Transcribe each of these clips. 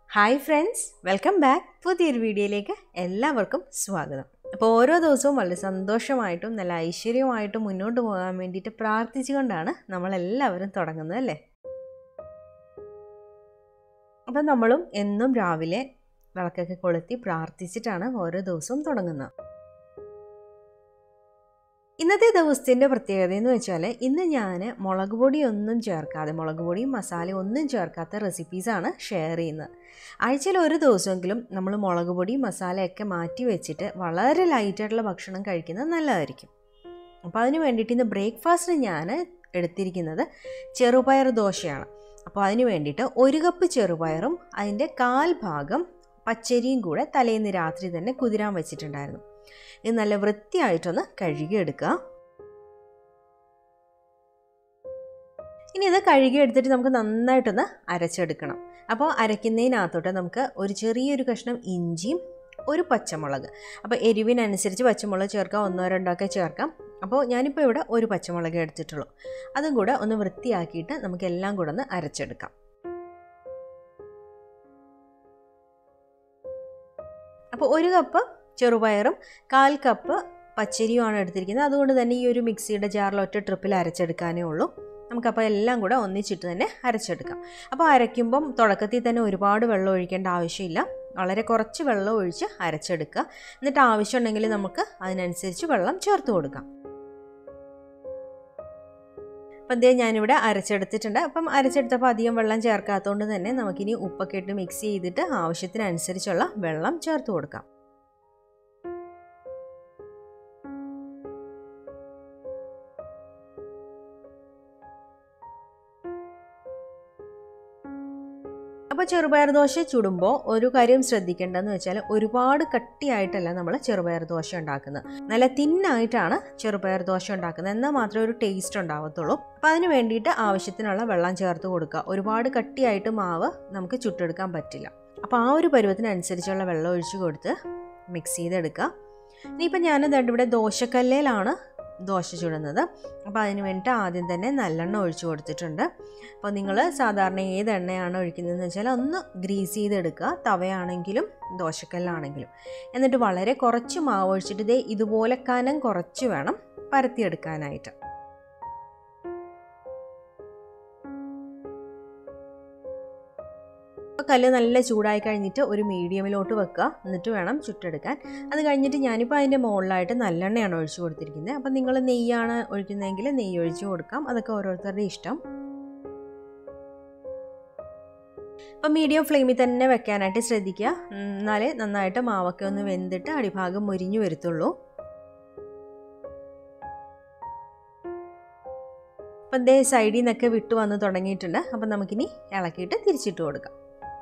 hi friends welcome back പുതിയൊരു വീഡിയോയിലേക്ക് എല്ലാവർക്കും സ്വാഗതം അപ്പോൾ ഓരോ ദിവസവും വളരെ സന്തോഷമായിട്ടും നല്ല ഐശ്വര്യമായിട്ടും മുന്നോട്ട് പോകാൻ വേണ്ടിയിട്ട് പ്രാർത്ഥിച്ചുകൊണ്ടാണ് നമ്മളെല്ലാവരും തുടങ്ങുന്നത് അല്ലേ അപ്പം നമ്മളും എന്നും രാവിലെ വിളക്കൊക്കെ കൊളുത്തി പ്രാർത്ഥിച്ചിട്ടാണ് ഓരോ ദിവസവും തുടങ്ങുന്നത് ഇന്നത്തെ ദിവസത്തിൻ്റെ പ്രത്യേകത എന്ന് വെച്ചാൽ ഇന്ന് ഞാൻ മുളക് പൊടിയൊന്നും ചേർക്കാതെ മുളക് പൊടിയും മസാലയും ഒന്നും ചേർക്കാത്ത റെസിപ്പീസാണ് ഷെയർ ചെയ്യുന്നത് ആഴ്ചയിൽ ഒരു ദിവസമെങ്കിലും നമ്മൾ മുളക് പൊടി മസാലയൊക്കെ മാറ്റി വെച്ചിട്ട് വളരെ ലൈറ്റായിട്ടുള്ള ഭക്ഷണം കഴിക്കുന്നത് നല്ലതായിരിക്കും അപ്പോൾ അതിന് വേണ്ടിയിട്ട് ഇന്ന് ബ്രേക്ക്ഫാസ്റ്റിന് ഞാൻ എടുത്തിരിക്കുന്നത് ചെറുപയർ ദോശയാണ് അപ്പോൾ അതിന് വേണ്ടിയിട്ട് ഒരു കപ്പ് ചെറുപയറും അതിൻ്റെ കാൽ ഭാഗം പച്ചരിയും കൂടെ തലേന്ന് രാത്രി തന്നെ കുതിരാൻ വെച്ചിട്ടുണ്ടായിരുന്നു ഇത് നല്ല വൃത്തിയായിട്ടൊന്ന് കഴുകിയെടുക്കുക ഇനി ഇത് കഴുകിയെടുത്തിട്ട് നമുക്ക് നന്നായിട്ടൊന്ന് അരച്ചെടുക്കണം അപ്പോൾ അരയ്ക്കുന്നതിനകത്തോട്ട് നമുക്ക് ഒരു ചെറിയൊരു കഷ്ണം ഇഞ്ചിയും ഒരു പച്ചമുളക് അപ്പോൾ എരിവിനനുസരിച്ച് പച്ചമുളക് ചേർക്കാം ഒന്നോ രണ്ടോ ഒക്കെ ചേർക്കാം അപ്പോൾ ഞാനിപ്പോൾ ഇവിടെ ഒരു പച്ചമുളക് എടുത്തിട്ടുള്ളൂ അതും കൂടെ ഒന്ന് വൃത്തിയാക്കിയിട്ട് നമുക്ക് എല്ലാം കൂടെ ഒന്ന് അരച്ചെടുക്കാം അപ്പോൾ ഒരു കപ്പ് ചെറുപയറും കാൽ കപ്പ് പച്ചരിയുമാണ് എടുത്തിരിക്കുന്നത് അതുകൊണ്ട് തന്നെ ഈ ഒരു മിക്സിയുടെ ജാറിൽ ഒറ്റ ട്രിപ്പിൽ അരച്ചെടുക്കാനേ ഉള്ളൂ നമുക്കപ്പോൾ എല്ലാം കൂടെ ഒന്നിച്ചിട്ട് തന്നെ അരച്ചെടുക്കാം അപ്പോൾ അരയ്ക്കുമ്പം തുടക്കത്തിൽ തന്നെ ഒരുപാട് വെള്ളം ഒഴിക്കേണ്ട ആവശ്യമില്ല വളരെ കുറച്ച് വെള്ളം ഒഴിച്ച് അരച്ചെടുക്കുക എന്നിട്ട് ആവശ്യമുണ്ടെങ്കിൽ നമുക്ക് അതിനനുസരിച്ച് വെള്ളം ചേർത്ത് കൊടുക്കാം അപ്പം എന്തേ ഞാനിവിടെ അരച്ചെടുത്തിട്ടുണ്ട് അപ്പം അരച്ചെടുത്തപ്പോൾ അധികം വെള്ളം ചേർക്കാത്തതുകൊണ്ട് തന്നെ നമുക്കിനി ഉപ്പൊക്കെ ഇട്ട് മിക്സ് ചെയ്തിട്ട് ആവശ്യത്തിനനുസരിച്ചുള്ള വെള്ളം ചേർത്ത് കൊടുക്കാം അപ്പോൾ ചെറുപയർ ദോശ ചുടുമ്പോൾ ഒരു കാര്യം ശ്രദ്ധിക്കേണ്ടതെന്ന് വെച്ചാൽ ഒരുപാട് കട്ടിയായിട്ടല്ല നമ്മൾ ചെറുപയർ ദോശ ഉണ്ടാക്കുന്നത് നല്ല തിന്നായിട്ടാണ് ചെറുപയർ ദോശ ഉണ്ടാക്കുന്നത് എന്നാൽ മാത്രമേ ഒരു ടേസ്റ്റ് ഉണ്ടാവത്തുള്ളൂ അപ്പോൾ അതിന് വേണ്ടിയിട്ട് ആവശ്യത്തിനുള്ള വെള്ളം ചേർത്ത് കൊടുക്കുക ഒരുപാട് കട്ടിയായിട്ട് മാവ് നമുക്ക് ചുട്ടെടുക്കാൻ പറ്റില്ല അപ്പോൾ ആ ഒരു പരുവത്തിനനുസരിച്ചുള്ള വെള്ളം ഒഴിച്ച് കൊടുത്ത് മിക്സ് ചെയ്തെടുക്കുക ഇനിയിപ്പോൾ ഞാനത് ഇവിടെ ദോശക്കല്ലേലാണ് ദോശ ചുടുന്നത് അപ്പോൾ അതിന് വേണ്ടിയിട്ട് ആദ്യം തന്നെ നല്ലെണ്ണ ഒഴിച്ചു കൊടുത്തിട്ടുണ്ട് അപ്പോൾ നിങ്ങൾ സാധാരണ ഏത് എണ്ണയാണ് ഒഴിക്കുന്നതെന്ന് വെച്ചാൽ ഒന്ന് ഗ്രീസ് ചെയ്തെടുക്കുക തവയാണെങ്കിലും ദോശക്കല്ലാണെങ്കിലും എന്നിട്ട് വളരെ കുറച്ച് മാവ് ഒഴിച്ചിട്ട് ഇതേ ഇതുപോലെ കനം കുറച്ച് വേണം പരത്തിയെടുക്കാനായിട്ട് കല്ല് നല്ല ചൂടായി കഴിഞ്ഞിട്ട് ഒരു മീഡിയമിലോട്ട് വെക്കുക എന്നിട്ട് വേണം ചുട്ടെടുക്കാൻ അത് കഴിഞ്ഞിട്ട് ഞാനിപ്പോൾ അതിൻ്റെ മുകളിലായിട്ട് നല്ലെണ്ണയാണ് ഒഴിച്ചു കൊടുത്തിരിക്കുന്നത് അപ്പം നിങ്ങൾ നെയ്യാണ് ഒഴിക്കുന്നതെങ്കിൽ നെയ്യ് ഒഴിച്ചു കൊടുക്കാം അതൊക്കെ ഓരോരുത്തരുടെ ഇഷ്ടം അപ്പം മീഡിയം ഫ്ലെയിമിൽ തന്നെ വെക്കാനായിട്ട് ശ്രദ്ധിക്കുക എന്നാലേ നന്നായിട്ട് മാവൊക്കെ ഒന്ന് വെന്തിട്ട് അടിഭാഗം മുരിഞ്ഞു വരത്തുള്ളൂ അപ്പം ദേ സൈഡിൽ നിന്നൊക്കെ വിട്ടു വന്ന് തുടങ്ങിയിട്ടുണ്ട് അപ്പം നമുക്കിനി ഇളക്കിയിട്ട് തിരിച്ചിട്ട് കൊടുക്കാം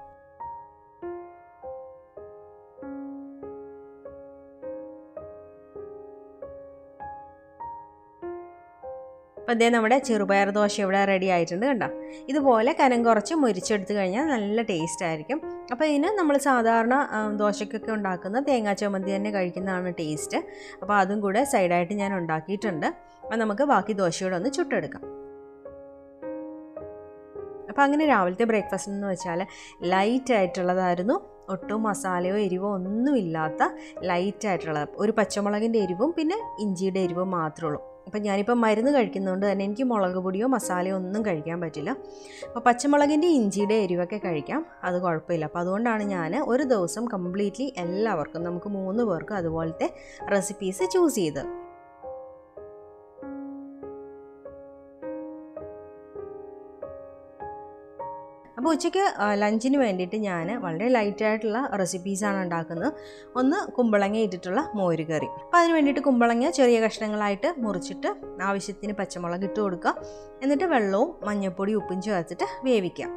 അപ്പോൾ അതേ നമ്മുടെ ചെറുപയർ ദോശ ഇവിടെ റെഡി ആയിട്ടുണ്ട് കണ്ടോ ഇതുപോലെ കനം കുറച്ച് മുരിച്ചെടുത്ത് കഴിഞ്ഞാൽ നല്ല ടേസ്റ്റ് ആയിരിക്കും അപ്പോൾ ഇതിന് നമ്മൾ സാധാരണ ദോശയ്ക്കൊക്കെ ഉണ്ടാക്കുന്ന തേങ്ങാ ചമ്മന്തി തന്നെ കഴിക്കുന്നതാണ് ടേസ്റ്റ് അപ്പോൾ അതും കൂടെ സൈഡായിട്ട് ഞാൻ ഉണ്ടാക്കിയിട്ടുണ്ട് അപ്പോൾ നമുക്ക് ബാക്കി ദോശയോടെ ഒന്ന് ചുട്ടെടുക്കാം അപ്പോൾ അങ്ങനെ രാവിലത്തെ ബ്രേക്ക്ഫാസ്റ്റ് എന്ന് വെച്ചാൽ ലൈറ്റ് ആയിട്ടുള്ളതായിരുന്നു ഒട്ടും മസാലയോ എരിവോ ഒന്നുമില്ലാത്ത ലൈറ്റ് ആയിട്ടുള്ളത് ഒരു പച്ചമുളകിൻ്റെ എരിവും പിന്നെ ഇഞ്ചിയുടെ എരിവും മാത്രമേ ഉള്ളൂ അപ്പം ഞാനിപ്പോൾ മരുന്ന് കഴിക്കുന്നതുകൊണ്ട് തന്നെ എനിക്ക് മുളക് പൊടിയോ മസാലയോ ഒന്നും കഴിക്കാൻ പറ്റില്ല അപ്പോൾ പച്ചമുളകിൻ്റെ ഇഞ്ചിയുടെ എരിവൊക്കെ കഴിക്കാം അത് കുഴപ്പമില്ല അപ്പോൾ അതുകൊണ്ടാണ് ഞാൻ ഒരു ദിവസം കംപ്ലീറ്റ്ലി എല്ലാവർക്കും നമുക്ക് മൂന്ന് പേർക്കും അതുപോലത്തെ റെസിപ്പീസ് ചൂസ് ചെയ്തത് അപ്പോൾ ഉച്ചയ്ക്ക് ലഞ്ചിന് വേണ്ടിയിട്ട് ഞാൻ വളരെ ലൈറ്റായിട്ടുള്ള റെസിപ്പീസാണ് ഉണ്ടാക്കുന്നത് ഒന്ന് കുമ്പളങ്ങ ഇട്ടിട്ടുള്ള മോര് കറി അപ്പോൾ അതിന് വേണ്ടിയിട്ട് കുമ്പളങ്ങ ചെറിയ കഷ്ണങ്ങളായിട്ട് മുറിച്ചിട്ട് ആവശ്യത്തിന് പച്ചമുളക് ഇട്ട് കൊടുക്കുക എന്നിട്ട് വെള്ളവും മഞ്ഞൾപ്പൊടി ഉപ്പും ചേർത്തിട്ട് വേവിക്കുക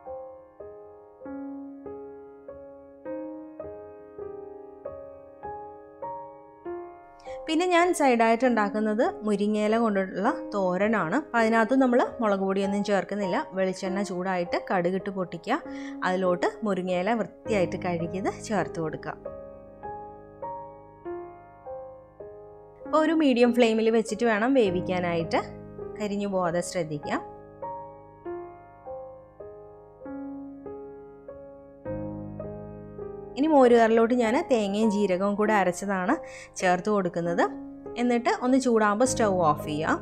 പിന്നെ ഞാൻ സൈഡായിട്ട് ഉണ്ടാക്കുന്നത് മുരിങ്ങയില കൊണ്ടുള്ള തോരനാണ് അപ്പം അതിനകത്ത് നമ്മൾ മുളക് പൊടിയൊന്നും ചേർക്കുന്നില്ല വെളിച്ചെണ്ണ ചൂടായിട്ട് കടുകിട്ട് പൊട്ടിക്കുക അതിലോട്ട് മുരിങ്ങയില വൃത്തിയായിട്ട് കഴുകിയത് ചേർത്ത് കൊടുക്കുക അപ്പോൾ ഒരു മീഡിയം ഫ്ലെയിമിൽ വെച്ചിട്ട് വേണം വേവിക്കാനായിട്ട് കരിഞ്ഞു പോകാതെ ശ്രദ്ധിക്കുക ഇനി മോരുകറിലോട്ട് ഞാൻ തേങ്ങയും ജീരകവും കൂടെ അരച്ചതാണ് ചേർത്ത് കൊടുക്കുന്നത് എന്നിട്ട് ഒന്ന് ചൂടാകുമ്പോൾ സ്റ്റൗ ഓഫ് ചെയ്യുക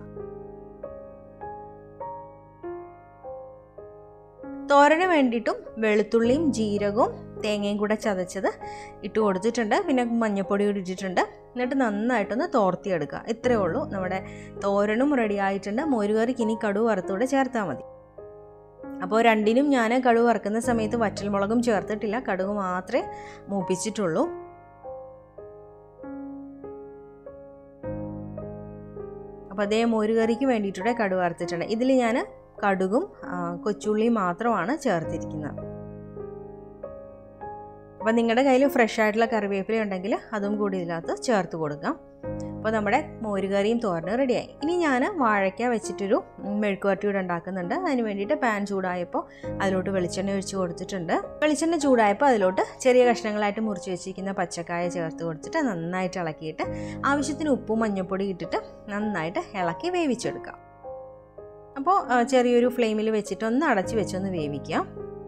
തോരന് വേണ്ടിയിട്ടും വെളുത്തുള്ളിയും ജീരകവും തേങ്ങയും കൂടെ ചതച്ചത് ഇട്ട് കൊടുത്തിട്ടുണ്ട് പിന്നെ മഞ്ഞൾപ്പൊടി കൂടി ഇട്ടിട്ടുണ്ട് എന്നിട്ട് നന്നായിട്ടൊന്ന് തോർത്തിയെടുക്കുക ഇത്രയേ ഉള്ളൂ നമ്മുടെ തോരനും റെഡി ആയിട്ടുണ്ട് മോരുകറിക്ക് ഇനി കടുവ് വറുത്തൂടെ ചേർത്താൽ മതി അപ്പോൾ രണ്ടിനും ഞാൻ കടുവ് വറുക്കുന്ന സമയത്ത് വറ്റൽമുളകും ചേർത്തിട്ടില്ല കടുക് മാത്രമേ മൂപ്പിച്ചിട്ടുള്ളൂ അപ്പോൾ അതേ മോരുകറിക്ക് വേണ്ടിയിട്ടൂടെ കടുവ് വറുത്തിട്ടുണ്ട് ഇതിൽ ഞാൻ കടുകും കൊച്ചുള്ളിയും മാത്രമാണ് ചേർത്തിരിക്കുന്നത് അപ്പോൾ നിങ്ങളുടെ കയ്യിൽ ഫ്രഷ് ആയിട്ടുള്ള കറിവേപ്പില ഉണ്ടെങ്കിൽ അതും കൂടി ഇതിനകത്ത് ചേർത്ത് കൊടുക്കാം അപ്പോൾ നമ്മുടെ മോരുകറിയും തോരനും റെഡിയായി ഇനി ഞാൻ വാഴയ്ക്ക വെച്ചിട്ടൊരു മെഴുക്കുവരട്ടി കൂടെ ഉണ്ടാക്കുന്നുണ്ട് അതിന് വേണ്ടിയിട്ട് പാൻ ചൂടായപ്പോൾ അതിലോട്ട് വെളിച്ചെണ്ണ ഒഴിച്ച് കൊടുത്തിട്ടുണ്ട് വെളിച്ചെണ്ണ ചൂടായപ്പോൾ അതിലോട്ട് ചെറിയ കഷ്ണങ്ങളായിട്ട് മുറിച്ച് വെച്ചിരിക്കുന്ന പച്ചക്കായ ചേർത്ത് കൊടുത്തിട്ട് നന്നായിട്ട് ഇളക്കിയിട്ട് ആവശ്യത്തിന് ഉപ്പും മഞ്ഞൾപ്പൊടി ഇട്ടിട്ട് നന്നായിട്ട് ഇളക്കി വേവിച്ചെടുക്കാം അപ്പോൾ ചെറിയൊരു ഫ്ലെയിമിൽ വെച്ചിട്ട് ഒന്ന് അടച്ച് വെച്ചൊന്ന് വേവിക്കാം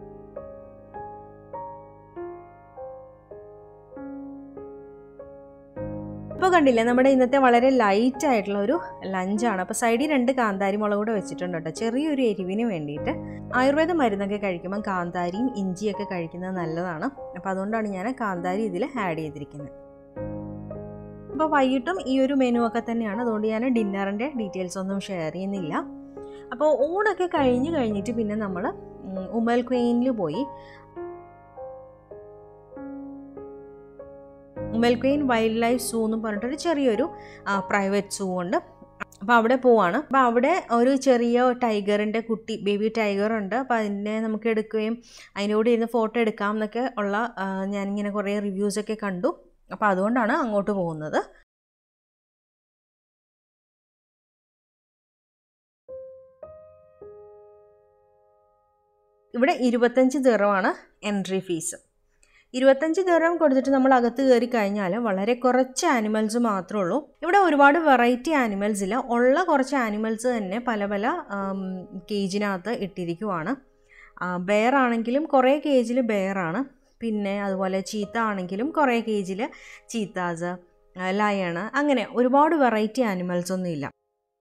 ഇപ്പോൾ കണ്ടില്ലേ നമ്മുടെ ഇന്നത്തെ വളരെ ലൈറ്റ് ആയിട്ടുള്ള ഒരു ലഞ്ചാണ് അപ്പോൾ സൈഡിൽ രണ്ട് കാന്താരി മുളക് കൂടെ വെച്ചിട്ടുണ്ട് കേട്ടോ ചെറിയൊരു എരിവിന് വേണ്ടിയിട്ട് ആയുർവേദ മരുന്നൊക്കെ കഴിക്കുമ്പോൾ കാന്താരിയും ഇഞ്ചിയൊക്കെ കഴിക്കുന്നത് നല്ലതാണ് അപ്പോൾ അതുകൊണ്ടാണ് ഞാൻ കാന്താരി ഇതിൽ ആഡ് ചെയ്തിരിക്കുന്നത് അപ്പോൾ വൈകിട്ടും ഈ ഒരു മെനു ഒക്കെ തന്നെയാണ് അതുകൊണ്ട് ഞാൻ ഡിന്നറിൻ്റെ ഡീറ്റെയിൽസ് ഒന്നും ഷെയർ ചെയ്യുന്നില്ല അപ്പോൾ ഊണൊക്കെ കഴിഞ്ഞ് കഴിഞ്ഞിട്ട് പിന്നെ നമ്മൾ ഉമൽ ക്വെയിനിൽ പോയി ഉമൽക്വെയിൻ വൈൽഡ് ലൈഫ് സൂ എന്ന് പറഞ്ഞിട്ടൊരു ചെറിയൊരു പ്രൈവറ്റ് സൂ ഉണ്ട് അപ്പോൾ അവിടെ പോവാണ് അപ്പോൾ അവിടെ ഒരു ചെറിയ ടൈഗറിൻ്റെ കുട്ടി ബേബി ടൈഗർ ഉണ്ട് അപ്പോൾ അതിനെ നമുക്ക് എടുക്കുകയും അതിനോട് ഇരുന്ന് ഫോട്ടോ എടുക്കാം എന്നൊക്കെ ഉള്ള ഞാനിങ്ങനെ കുറേ റിവ്യൂസൊക്കെ കണ്ടു അപ്പോൾ അതുകൊണ്ടാണ് അങ്ങോട്ട് പോകുന്നത് ഇവിടെ ഇരുപത്തഞ്ച് ദിറമാണ് എൻട്രി ഫീസ് ഇരുപത്തഞ്ച് ദിറം കൊടുത്തിട്ട് നമ്മൾ അകത്ത് കയറി കഴിഞ്ഞാൽ വളരെ കുറച്ച് ആനിമൽസ് മാത്രമേ ഉള്ളൂ ഇവിടെ ഒരുപാട് വെറൈറ്റി ആനിമൽസ് ഇല്ല ഉള്ള കുറച്ച് ആനിമൽസ് തന്നെ പല പല കേജിനകത്ത് ഇട്ടിരിക്കുവാണ് ബെയർ ആണെങ്കിലും കുറേ കേജിൽ ബെയറാണ് പിന്നെ അതുപോലെ ചീത്ത ആണെങ്കിലും കുറേ കേജിൽ ചീത്താസ് ലയണ് അങ്ങനെ ഒരുപാട് വെറൈറ്റി ആനിമൽസ് ഒന്നും ഇല്ല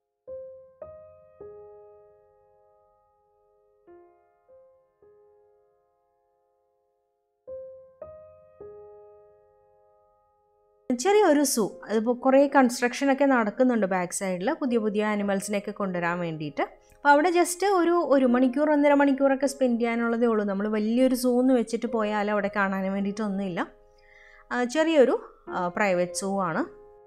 ചെറിയൊരു സൂ അതിപ്പോൾ കുറേ കൺസ്ട്രക്ഷനൊക്കെ നടക്കുന്നുണ്ട് ബാക്ക് സൈഡിൽ പുതിയ പുതിയ ആനിമൽസിനെയൊക്കെ കൊണ്ടുവരാൻ വേണ്ടിയിട്ട് അപ്പോൾ അവിടെ ജസ്റ്റ് ഒരു ഒരു മണിക്കൂർ ഒന്നര മണിക്കൂറൊക്കെ സ്പെൻഡ് ചെയ്യാനുള്ളതേ ഉള്ളൂ നമ്മൾ വലിയൊരു സൂ എന്ന് വെച്ചിട്ട് പോയാൽ അവിടെ കാണാൻ വേണ്ടിയിട്ടൊന്നുമില്ല ചെറിയൊരു പ്രൈവറ്റ് സൂ ആണ്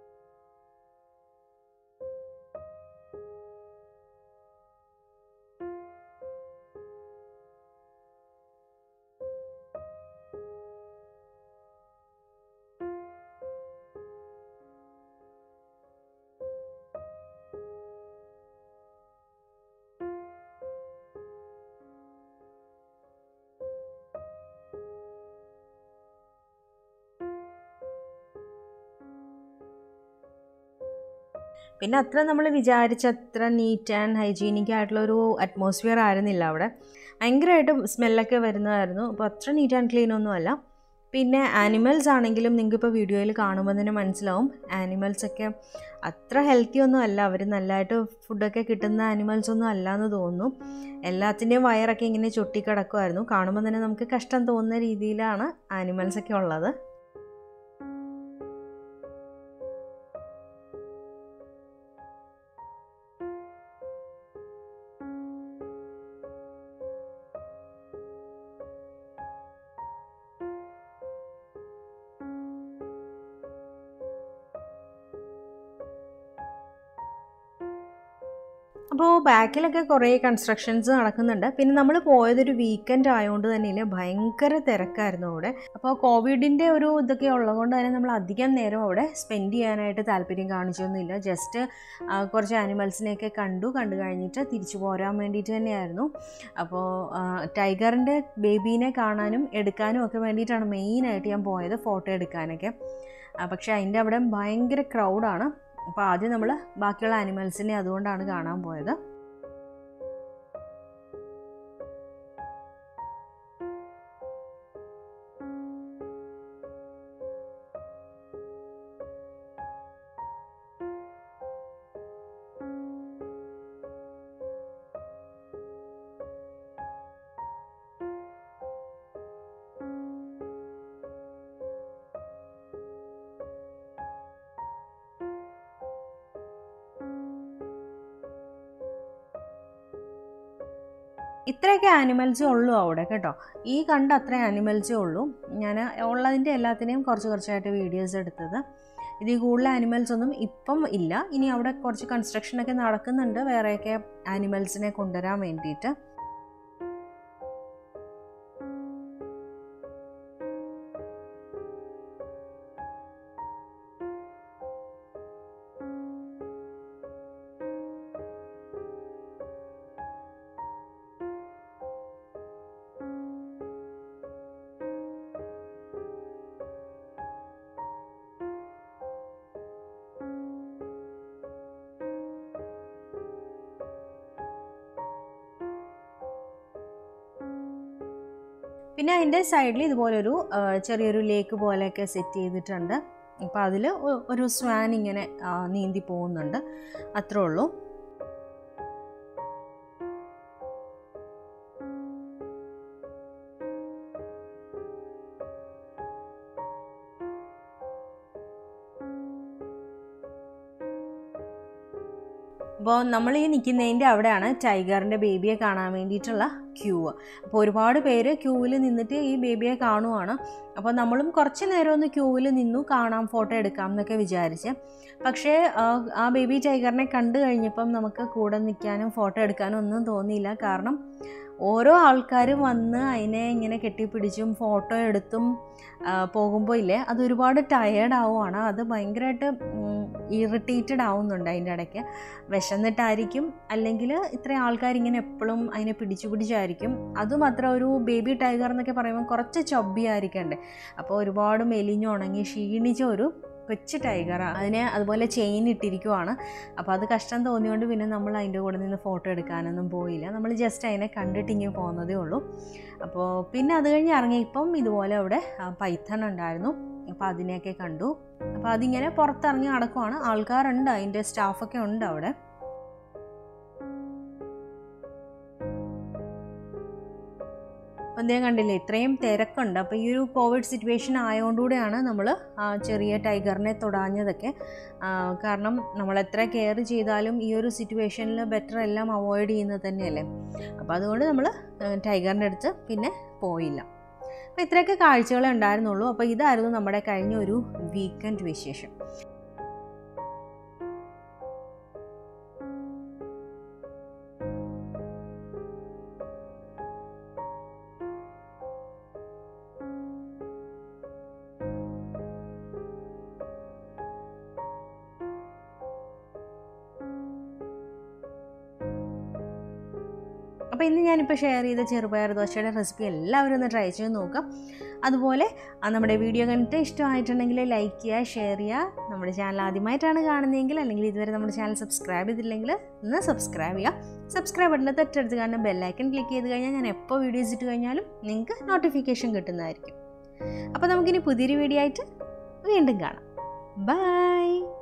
പിന്നെ അത്ര നമ്മൾ വിചാരിച്ച അത്ര നീറ്റ് ആൻഡ് ഹൈജീനിക് ആയിട്ടുള്ള ഒരു അറ്റ്മോസ്ഫിയർ ആയിരുന്നില്ല അവിടെ ഭയങ്കരമായിട്ട് സ്മെല്ലൊക്കെ വരുന്നതായിരുന്നു അപ്പോൾ അത്ര നീറ്റ് ആൻഡ് ക്ലീൻ ഒന്നും അല്ല പിന്നെ ആനിമൽസ് ആണെങ്കിലും നിങ്ങൾക്ക് ഇപ്പോൾ വീഡിയോയിൽ കാണുമ്പോൾ തന്നെ മനസ്സിലാവും ആനിമൽസൊക്കെ അത്ര ഹെൽത്തി ഒന്നും അല്ല അവർ നല്ലതായിട്ട് ഫുഡൊക്കെ കിട്ടുന്ന ആനിമൽസ് ഒന്നും അല്ല എന്ന് തോന്നുന്നു എല്ലാത്തിൻ്റെയും വയറൊക്കെ ഇങ്ങനെ ചൊട്ടിക്കിടക്കുമായിരുന്നു കാണുമ്പോൾ തന്നെ നമുക്ക് കഷ്ടം തോന്നുന്ന രീതിയിലാണ് ആനിമൽസൊക്കെ ഉള്ളത് അപ്പോൾ ബാക്കിലൊക്കെ കുറേ കൺസ്ട്രക്ഷൻസ് നടക്കുന്നുണ്ട് പിന്നെ നമ്മൾ പോയതൊരു വീക്കെൻഡ് ആയതുകൊണ്ട് തന്നെ ഭയങ്കര തിരക്കായിരുന്നു അവിടെ അപ്പോൾ കോവിഡിൻ്റെ ഒരു ഇതൊക്കെ ഉള്ളതുകൊണ്ട് തന്നെ നമ്മൾ അധികം നേരം അവിടെ സ്പെൻഡ് ചെയ്യാനായിട്ട് താല്പര്യം കാണിച്ചൊന്നുമില്ല ജസ്റ്റ് കുറച്ച് ആനിമൽസിനെയൊക്കെ കണ്ടു കണ്ടു കഴിഞ്ഞിട്ട് തിരിച്ചു പോരാൻ വേണ്ടിയിട്ട് തന്നെയായിരുന്നു അപ്പോൾ ടൈഗറിൻ്റെ ബേബീനെ കാണാനും എടുക്കാനും ഒക്കെ വേണ്ടിയിട്ടാണ് മെയിനായിട്ട് ഞാൻ പോയത് ഫോട്ടോ എടുക്കാനൊക്കെ പക്ഷേ അതിൻ്റെ അവിടെ ഭയങ്കര ക്രൗഡാണ് അപ്പോൾ ആദ്യം നമ്മൾ ബാക്കിയുള്ള ആനിമൽസിനെ അതുകൊണ്ടാണ് കാണാൻ പോയത് ഇത്രയൊക്കെ ആനിമൽസേ ഉള്ളൂ അവിടെ കേട്ടോ ഈ കണ്ട അത്ര ആനിമൽസേ ഉള്ളൂ ഞാൻ ഉള്ളതിൻ്റെ എല്ലാത്തിനെയും കുറച്ച് കുറച്ചായിട്ട് വീഡിയോസ് എടുത്തത് ഇതിൽ കൂടുതൽ ആനിമൽസ് ഒന്നും ഇപ്പം ഇല്ല ഇനി അവിടെ കുറച്ച് കൺസ്ട്രക്ഷനൊക്കെ നടക്കുന്നുണ്ട് വേറെയൊക്കെ ആനിമൽസിനെ കൊണ്ടുവരാൻ വേണ്ടിയിട്ട് പിന്നെ അതിൻ്റെ സൈഡിൽ ഇതുപോലൊരു ആ, ചെറിയൊരു ലേക്ക് പോലെയൊക്കെ സെറ്റ് ചെയ്തിട്ടുണ്ട് അപ്പോൾ അതിൽ ഒരു സ്വാൻ ഇങ്ങനെ ആ, നീന്തി പോകുന്നുണ്ട് അത്രേ ഉള്ളൂ അപ്പോൾ നമ്മൾ ഈ നിൽക്കുന്നതിൻ്റെ അവിടെയാണ് ടൈഗറിൻ്റെ ബേബിയെ കാണാൻ വേണ്ടിയിട്ടുള്ള ക്യൂ അപ്പോൾ ഒരുപാട് പേര് ക്യൂവിൽ നിന്നിട്ട് ഈ ബേബിയെ കാണുവാണ് അപ്പോൾ നമ്മളും കുറച്ച് നേരം ഒന്ന് ക്യൂവിൽ നിന്നു കാണാം ഫോട്ടോ എടുക്കാം എന്നൊക്കെ വിചാരിച്ച് പക്ഷേ ആ, ആ ബേബി ടൈഗറിനെ കണ്ടു കഴിഞ്ഞപ്പം നമുക്ക് കൂടെ നിൽക്കാനും ഫോട്ടോ എടുക്കാനും ഒന്നും തോന്നിയില്ല കാരണം ഓരോ ആൾക്കാരും വന്ന് അതിനെ ഇങ്ങനെ കെട്ടിപ്പിടിച്ചും ഫോട്ടോ എടുത്തും പോകുമ്പോൾ ഇല്ലേ അത് ഒരുപാട് ടയേർഡ് ആവുകയാണ് അത് ഭയങ്കരമായിട്ട് ഇറിറ്റേറ്റഡ് ആവുന്നുണ്ട് അതിൻ്റെ ഇടയ്ക്ക് വിശന്നിട്ടായിരിക്കും അല്ലെങ്കിൽ ഇത്രയും ആൾക്കാർ ഇങ്ങനെ എപ്പോഴും അതിനെ പിടിച്ചു പിടിച്ചായിരിക്കും അതുമാത്രം ഒരു ബേബി ടൈഗർ എന്നൊക്കെ പറയുമ്പോൾ കുറച്ച് ചൊബി ആയിരിക്കണ്ടേ അപ്പോൾ ഒരുപാട് മെലിഞ്ഞുണങ്ങി ക്ഷീണിച്ച ഒരു കൊച്ചു ടൈഗറാണ് അതിനെ അതുപോലെ ചെയിൻ ഇട്ടിരിക്കുവാണ് അപ്പോൾ അത് കഷ്ടം തോന്നിയോണ്ട് പിന്നെ നമ്മൾ അതിൻ്റെ കൂടെ നിന്ന് ഫോട്ടോ എടുക്കാനൊന്നും പോയില്ല നമ്മൾ ജസ്റ്റ് അതിനെ കണ്ടിട്ട് ഇങ്ങനെ പോകുന്നതേ ഉള്ളൂ അപ്പോൾ പിന്നെ അത് കഴിഞ്ഞ് ഇറങ്ങിയപ്പം ഇതുപോലെ അവിടെ പൈത്തൺ ഉണ്ടായിരുന്നു അപ്പോൾ അതിനെയൊക്കെ കണ്ടു അപ്പോൾ അതിങ്ങനെ പുറത്തിറങ്ങി നടക്കുവാണ് ആൾക്കാരുണ്ട് അതിൻ്റെ സ്റ്റാഫൊക്കെ ഉണ്ട് അവിടെ അപ്പം എന്തേ കണ്ടില്ലേ ഇത്രയും തിരക്കുണ്ട് അപ്പോൾ ഈ ഒരു കോവിഡ് സിറ്റുവേഷൻ ആയതുകൊണ്ടുകൂടെയാണ് നമ്മൾ ആ ചെറിയ ടൈഗറിനെ തൊടാഞ്ഞതൊക്കെ ആ, കാരണം നമ്മൾ എത്ര കെയർ ചെയ്താലും ഈ ഒരു സിറ്റുവേഷനിൽ ബെറ്റർ എല്ലാം അവോയ്ഡ് ചെയ്യുന്നത് തന്നെയല്ലേ അപ്പോൾ അതുകൊണ്ട് നമ്മൾ ടൈഗറിൻ്റെ അടുത്ത് പിന്നെ പോയില്ല അപ്പോൾ ഇത്രയൊക്കെ കാഴ്ചകളെ ഉണ്ടായിരുന്നുള്ളൂ അപ്പോൾ ഇതായിരുന്നു നമ്മുടെ കഴിഞ്ഞ ഒരു വീക്കെൻഡ് വിശേഷം അപ്പോൾ ഇന്ന് ഞാനിപ്പോൾ ഷെയർ ചെയ്ത ചെറുപയർ ദോശയുടെ റെസിപ്പി എല്ലാവരും ഒന്ന് ട്രൈ ചെയ്ത് നോക്കാം അതുപോലെ ആ നമ്മുടെ വീഡിയോ കണ്ടിട്ട് ഇഷ്ടമായിട്ടുണ്ടെങ്കിൽ ലൈക്ക് ചെയ്യുക ഷെയർ ചെയ്യുക നമ്മുടെ ചാനൽ ആദ്യമായിട്ടാണ് കാണുന്നതെങ്കിൽ അല്ലെങ്കിൽ ഇതുവരെ നമ്മുടെ ചാനൽ സബ്സ്ക്രൈബ് ചെയ്തില്ലെങ്കിൽ ഒന്ന് സബ്സ്ക്രൈബ് ചെയ്യുക സബ്സ്ക്രൈബ് ബട്ടൻ്റെ തൊട്ടടുത്ത് കാണുന്ന ബെല്ലൈക്കൺ ക്ലിക്ക് ചെയ്ത് കഴിഞ്ഞാൽ ഞാൻ എപ്പോൾ വീഡിയോസ് ഇട്ട് കഴിഞ്ഞാലും നിങ്ങൾക്ക് നോട്ടിഫിക്കേഷൻ കിട്ടുന്നതായിരിക്കും അപ്പോൾ നമുക്കിനി പുതിയൊരു വീഡിയോ ആയിട്ട് വീണ്ടും കാണാം ബൈ